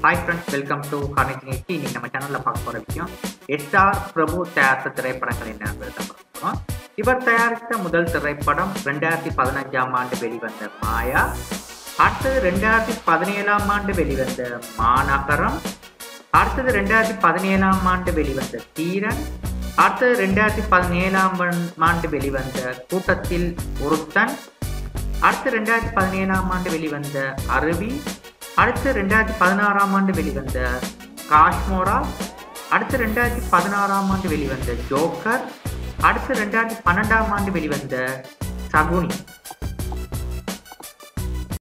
hi friends welcome to carnage நிகழ்ச்சி இன்னைக்கு நம்ம சேனலில் பார்க்க போகிற விஷயம் எஸ்ஆர் பிரபு தயாரித்த திரைப்படங்கள் என்னங்கிறத பார்க்க போகிறோம் இவர் தயாரித்த முதல் திரைப்படம் ரெண்டாயிரத்தி பதினஞ்சாம் ஆண்டு வெளிவந்த மாயா அடுத்தது ரெண்டாயிரத்தி பதினேழாம் ஆண்டு வெளிவந்த மாநகரம் அடுத்தது ரெண்டாயிரத்தி பதினேழாம் ஆண்டு வெளிவந்த தீரன் அடுத்தது ரெண்டாயிரத்தி பதினேழாம் ஆண்டு வெளிவந்த கூட்டத்தில் ஒருத்தன் அடுத்து ரெண்டாயிரத்தி பதினேழாம் ஆண்டு வெளிவந்த அருவி அடுத்து ரெண்டாயிரத்தி பதினாறாம் ஆண்டு வெளிவந்த காஷ்மோரா அடுத்து ரெண்டாயிரத்தி பதினாறாம் ஆண்டு வெளிவந்த ஜோக்கர் அடுத்து ரெண்டாயிரத்தி பன்னெண்டாம் ஆண்டு வெளிவந்த சகுனி